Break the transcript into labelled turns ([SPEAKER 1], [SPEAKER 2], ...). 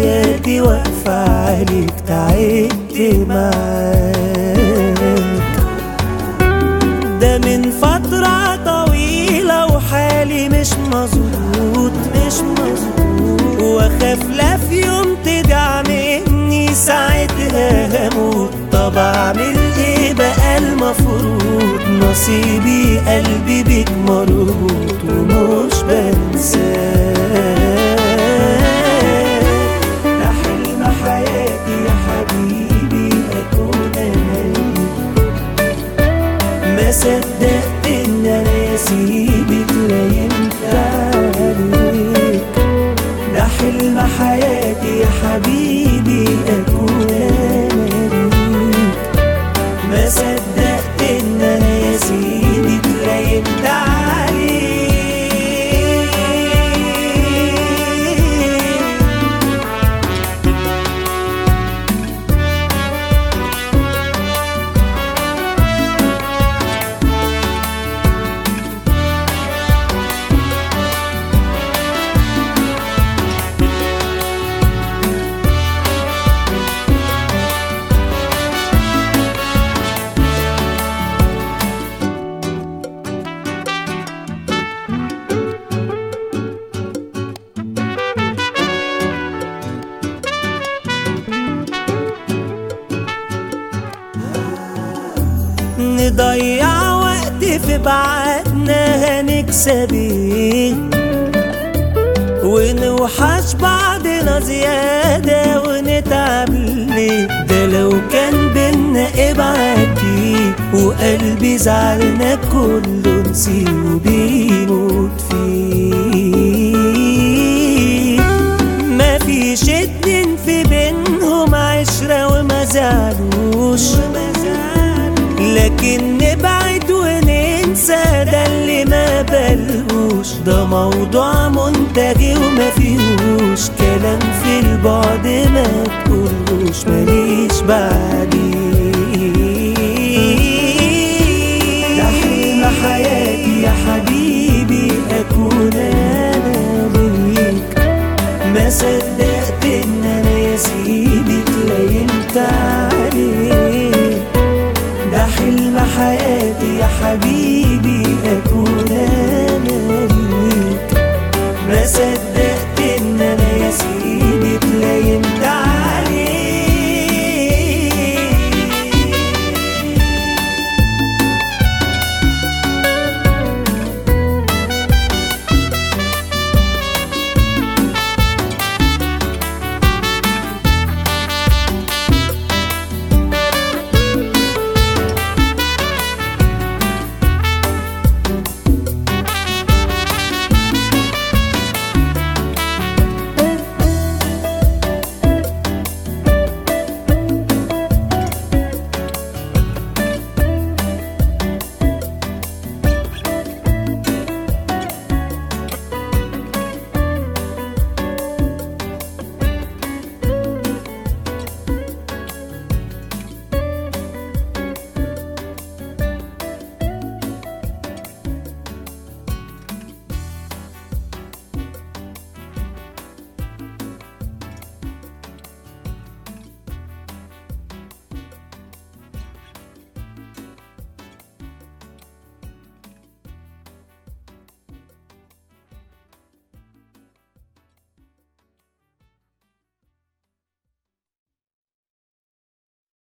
[SPEAKER 1] حياتي واقفة عليك تعبت معاك ده من فترة طويلة وحالي مش مظبوط مش مظبوط واخاف لا في يوم تدعم مني ساعتها هموت طب اعمل ايه بقى المفروض نصيبي قلبي بيك مربوط ومش بنساك ده حلم حياتي يا حبيبي اكون انا ما صدقت ان انا اسيبك لا ينفع عليك ده حلم حياتي يا حبيبي اكون انا ليك ما صدقت ان انا اسيبك لا ينفع عليك نضيع وقت في بعدنا هنكسب ايه ونوحش بعضنا زيادة ونتعب ليه ده لو كان بينا ابعتي وقلبي زعلنا كله نسيه وبيموت فيه ما فيش اتنين في بينهم عشرة وما زعلوش لكن نبعد وننسى ده اللي ما بلهوش ده موضوع منتهي وما فيهوش كلام في البعد ما تقولوش ماليش بعديه ده حلم حياتي يا حبيبي اكون انا ليك ما صدقت ان انا يسيبك لا ينفع عليك ده حلم حياتي يا حبيبي